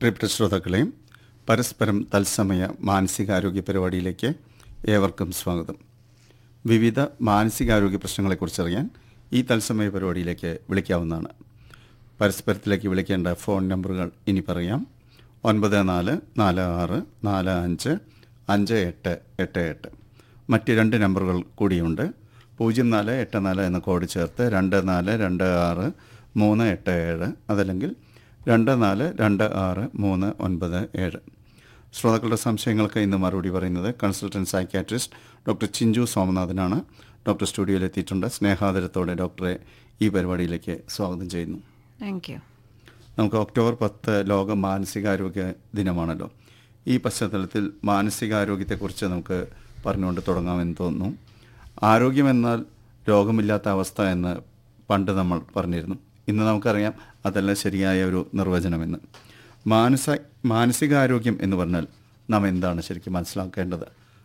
പ്രിയപ്പെട്ട ശ്രോതാക്കളെയും പരസ്പരം തത്സമയ മാനസികാരോഗ്യ പരിപാടിയിലേക്ക് ഏവർക്കും സ്വാഗതം വിവിധ മാനസികാരോഗ്യ പ്രശ്നങ്ങളെക്കുറിച്ചറിയാൻ ഈ തത്സമയ പരിപാടിയിലേക്ക് വിളിക്കാവുന്നതാണ് പരസ്പരത്തിലേക്ക് വിളിക്കേണ്ട ഫോൺ നമ്പറുകൾ ഇനി പറയാം ഒൻപത് നാല് നാല് ആറ് നാല് അഞ്ച് അഞ്ച് എട്ട് എട്ട് എട്ട് മറ്റ് രണ്ട് നമ്പറുകൾ കൂടിയുണ്ട് പൂജ്യം നാല് എട്ട് നാല് എന്ന കോഡ് ചേർത്ത് രണ്ട് നാല് രണ്ട് ആറ് മൂന്ന് എട്ട് ഏഴ് അതല്ലെങ്കിൽ രണ്ട് നാല് രണ്ട് ആറ് മൂന്ന് ഒൻപത് ഏഴ് ശ്രോതാക്കളുടെ സംശയങ്ങൾക്ക് ഇന്ന് മറുപടി പറയുന്നത് കൺസൾട്ടൻറ്റ് സൈക്യാട്രിസ്റ്റ് ഡോക്ടർ ചിഞ്ചു സോമനാഥനാണ് ഡോക്ടർ സ്റ്റുഡിയോയിൽ എത്തിയിട്ടുണ്ട് സ്നേഹാദരത്തോടെ ഡോക്ടറെ ഈ പരിപാടിയിലേക്ക് സ്വാഗതം ചെയ്യുന്നു താങ്ക് യു നമുക്ക് ഒക്ടോബർ പത്ത് ലോക മാനസികാരോഗ്യ ദിനമാണല്ലോ ഈ പശ്ചാത്തലത്തിൽ മാനസികാരോഗ്യത്തെക്കുറിച്ച് നമുക്ക് പറഞ്ഞുകൊണ്ട് തുടങ്ങാമെന്ന് തോന്നുന്നു ആരോഗ്യമെന്നാൽ രോഗമില്ലാത്ത അവസ്ഥ എന്ന് പണ്ട് നമ്മൾ പറഞ്ഞിരുന്നു ഇന്ന് നമുക്കറിയാം അതല്ല ശരിയായ ഒരു നിർവചനമെന്ന് മാനസ മാനസികാരോഗ്യം എന്ന് പറഞ്ഞാൽ നാം എന്താണ് ശരിക്കും മനസ്സിലാക്കേണ്ടത്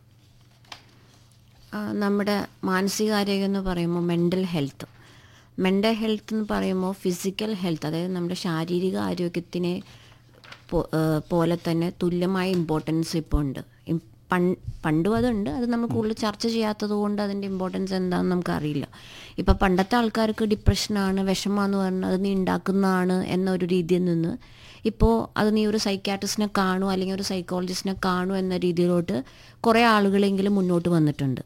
ആ, നമ്മുടെ മാനസികാരോഗ്യം എന്ന് പറയുമ്പോൾ മെൻ്റൽ ഹെൽത്ത് മെൻ്റൽ ഹെൽത്ത് എന്ന് പറയുമ്പോൾ ഫിസിക്കൽ ഹെൽത്ത് അതായത് നമ്മുടെ ശാരീരിക ആരോഗ്യത്തിനെ പോ- ആ, പോലെ തന്നെ തുല്യമായ ഇമ്പോർട്ടൻസ് ഇപ്പോൾ ഉണ്ട് ഇം- പൺ- പണ്ടും അതുണ്ട് അത് നമ്മൾ കൂടുതൽ ചർച്ച ചെയ്യാത്തത് കൊണ്ട് അതിൻ്റെ ഇമ്പോർട്ടൻസ് എന്താണെന്ന് നമുക്കറിയില്ല ഇപ്പോൾ പണ്ടത്തെ ആൾക്കാർക്ക് ഡിപ്രഷനാണ് വിഷമാന്ന് പറഞ്ഞാൽ അത് നീ ഉണ്ടാക്കുന്നതാണ് എന്നൊരു രീതിയിൽ നിന്ന് ഇപ്പോൾ അത് നീ ഒരു സൈക്കാട്രിസ്റ്റിനെ കാണുമോ അല്ലെങ്കിൽ ഒരു സൈക്കോളജിസ്റ്റിനെ കാണുമോ എന്ന രീതിയിലോട്ട് കുറേ ആളുകളെങ്കിലും മുന്നോട്ട് വന്നിട്ടുണ്ട്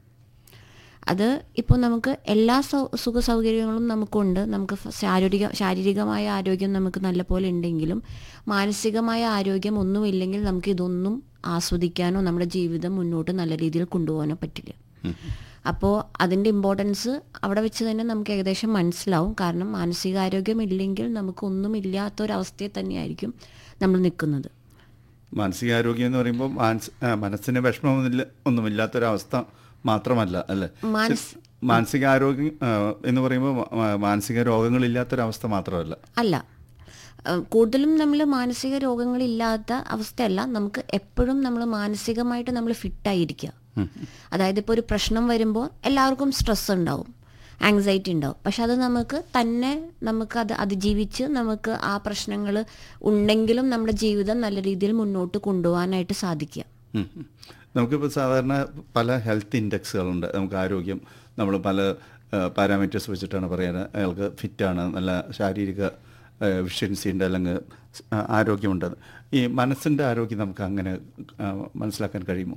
അത് ഇപ്പോൾ നമുക്ക് എല്ലാ സൗ സുഖ സൗകര്യങ്ങളും നമുക്കുണ്ട് നമുക്ക് ഫ- ശാരീരിക ശാരീരികമായ ആരോഗ്യം നമുക്ക് നല്ലപോലെ ഉണ്ടെങ്കിലും മാനസികമായ ആരോഗ്യം ഒന്നുമില്ലെങ്കിൽ നമുക്ക് ഇതൊന്നും ആസ്വദിക്കാനോ നമ്മുടെ ജീവിതം മുന്നോട്ട് നല്ല രീതിയിൽ കൊണ്ടുപോകാനോ പറ്റില്ല അപ്പോൾ അതിൻ്റെ ഇമ്പോർട്ടൻസ് അവിടെ വെച്ച് തന്നെ നമുക്ക് ഏകദേശം മനസ്സിലാവും കാരണം മാനസികാരോഗ്യം ഇല്ലെങ്കിൽ നമുക്കൊന്നും ഇല്ലാത്തൊരവസ്ഥയിൽ തന്നെയായിരിക്കും നമ്മൾ നിൽക്കുന്നത് മാനസികാരോഗ്യം എന്ന് പറയുമ്പോൾ മാനസ് ആ, മനസ്സിന് വിഷമമൊന്നുമില്ല ഒന്നുമില്ലാത്തൊരവസ്ഥ മാത്രമല്ല അല്ലേ മാനസ്- മാനസികാരോഗ്യം ആ, എന്ന് പറയുമ്പോൾ മാ- മാനസിക രോഗങ്ങളില്ലാത്തൊരവസ്ഥ മാത്രമല്ല അല്ല ഏഹ് കൂടുതലും നമ്മൾ മാനസിക രോഗങ്ങളില്ലാത്ത അവസ്ഥയല്ല നമുക്ക് എപ്പോഴും നമ്മൾ മാനസികമായിട്ട് നമ്മൾ ഫിറ്റായിരിക്കുക അതായത് ഇപ്പോൾ ഒരു പ്രശ്നം വരുമ്പോൾ എല്ലാവർക്കും സ്ട്രെസ് ഉണ്ടാവും ആങ്സൈറ്റി ഉണ്ടാവും പക്ഷെ അത് നമുക്ക് തന്നെ നമുക്ക് അത് അതിജീവിച്ച് നമുക്ക് ആ പ്രശ്നങ്ങൾ ഉണ്ടെങ്കിലും നമ്മുടെ ജീവിതം നല്ല രീതിയിൽ മുന്നോട്ട് കൊണ്ടുപോകാനായിട്ട് സാധിക്കുക ഉം. നമുക്കിപ്പോൾ സാധാരണ പല ഹെൽത്ത് ഇൻഡെക്സുകളുണ്ട് നമുക്ക് ആരോഗ്യം നമ്മൾ പല പാരാമീറ്റേഴ്സ് വെച്ചിട്ടാണ് പറയാൻ അയാൾക്ക് ഫിറ്റാണ് നല്ല ശാരീരിക വിഷൻസി ഉണ്ട് അല്ലെങ്കിൽ ആ, ആരോഗ്യമുണ്ട് ഈ മനസ്സിൻ്റെ ആരോഗ്യം നമുക്ക് അങ്ങനെ ആ, മനസ്സിലാക്കാൻ കഴിയുമോ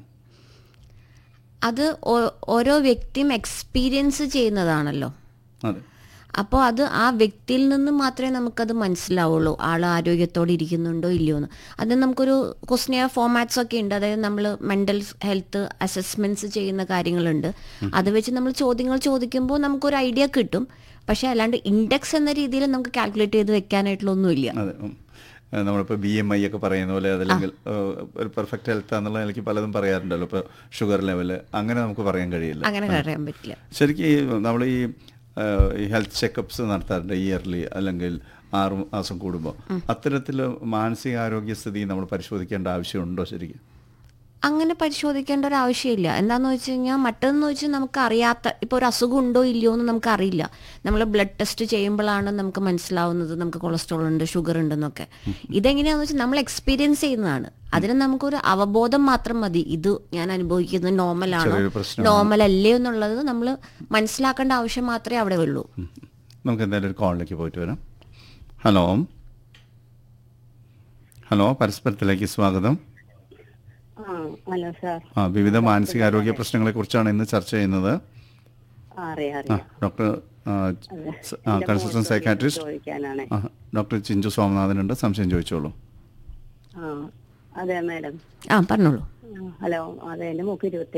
അത് ഓ- ഓരോ വ്യക്തിയും എക്സ്പീരിയൻസ് ചെയ്യുന്നതാണല്ലോ അതെ അപ്പോൾ അത് ആ വ്യക്തിയിൽ നിന്ന് മാത്രമേ നമുക്കത് മനസ്സിലാവുള്ളൂ ആൾ ആരോഗ്യത്തോടെ ഇരിക്കുന്നുണ്ടോ ഇല്ലയോ എന്ന് അത് നമുക്കൊരു ക്വസ്റ്റിയർ ഫോമാറ്റ്സ് ഒക്കെ ഉണ്ട് അതായത് നമ്മൾ മെൻ്റൽ ഹെൽത്ത് അസസ്മെൻറ്റ്സ് ചെയ്യുന്ന കാര്യങ്ങളുണ്ട് അത് വെച്ച് നമ്മൾ ചോദ്യങ്ങൾ ചോദിക്കുമ്പോൾ നമുക്കൊരു ഐഡിയ കിട്ടും പക്ഷേ അല്ലാണ്ട് ഇൻഡെക്സ് എന്ന രീതിയിൽ നമുക്ക് കാൽക്കുലേറ്റ് ചെയ്ത് വെക്കാനായിട്ടുള്ള ഒന്നുമില്ല അതെ ഉം. ഏഹ് നമ്മളിപ്പോൾ ബി എം ഐ ഒക്കെ പറയുന്ന പോലെ അതല്ലെങ്കിൽ ഏഹ്, ഒരു പെർഫെക്റ്റ് ഹെൽത്ത് എന്നുള്ള എനിക്ക് പലതും പറയാറുണ്ടല്ലോ ഇപ്പോൾ ഷുഗർ ലെവല് അങ്ങനെ നമുക്ക് പറയാൻ കഴിയില്ല അങ്ങനെ അറിയാൻ പറ്റില്ല ശരിക്കും ഈ നമ്മൾ ഈ ഏഹ്, ഈ ഹെൽത്ത് ചെക്കപ്സ് നടത്താറുണ്ട് ഇയർലി അല്ലെങ്കിൽ ആറ് മാസം കൂടുമ്പോൾ അത്തരത്തിൽ മാനസികാരോഗ്യ സ്ഥിതി നമ്മൾ പരിശോധിക്കേണ്ട ആവശ്യമുണ്ടോ ശരിക്കും അങ്ങനെ പരിശോധിക്കേണ്ട ഒരു ആവശ്യമില്ല എന്താണെന്ന് വെച്ച് കഴിഞ്ഞാൽ മറ്റൊന്ന് വെച്ച് നമുക്ക് അറിയാത്ത ഇപ്പോൾ ഒരു അസുഖം ഉണ്ടോ ഇല്ലയോ എന്ന് നമുക്ക് അറിയില്ല നമ്മൾ ബ്ലഡ് ടെസ്റ്റ് ചെയ്യുമ്പോഴാണ് നമുക്ക് മനസ്സിലാവുന്നത് നമുക്ക് കൊളസ്ട്രോൾ ഉണ്ട് ഷുഗർ ഉണ്ടെന്നൊക്കെ ഇതെങ്ങനെയാണെന്ന് വെച്ചാൽ നമ്മൾ എക്സ്പീരിയൻസ് ചെയ്യുന്നതാണ് അതിന് നമുക്കൊരു അവബോധം മാത്രം മതി ഇത് ഞാൻ അനുഭവിക്കുന്നത് നോർമലാണോ ചെറിയൊരു പ്രശ്നമാണ്. നോർമൽ അല്ലേ എന്നുള്ളത് നമ്മൾ മനസ്സിലാക്കേണ്ട ആവശ്യം മാത്രമേ അവിടെ ഉള്ളൂ ഉം. നമുക്ക് എന്തായാലും ഒരു കോളിലേക്ക് പോയിട്ട് വരാം ഹലോ ഹലോ പരസ്പരത്തിലേക്ക് സ്വാഗതം ആ ഹലോ സാർ ആ വിവിധ മാനസികാരോഗ്യ പ്രശ്നങ്ങളെ കുറിച്ചാണ് ഇന്ന് ചർച്ച ചെയ്യുന്നത് ആ, അറിയാം ആ അറിയാം ഡോക്ടർ ആ, അതെ. സ- ആ, എന്റെ കൺസൾട്ടന്റ് മോൾക്ക് സൈക്കാട്രിസ്റ്റ് ചോദിക്കാനാണ് ആ, ഡോക്ടർ ചിഞ്ചു സോമനാഥനുണ്ട് സംശയം ചോദിച്ചോളൂ ആ അതെ മാഡം ആ പറഞ്ഞോളൂ ആ, ഹലോ അതെ എന്റെ മോക്ക് ഇരുപത്തി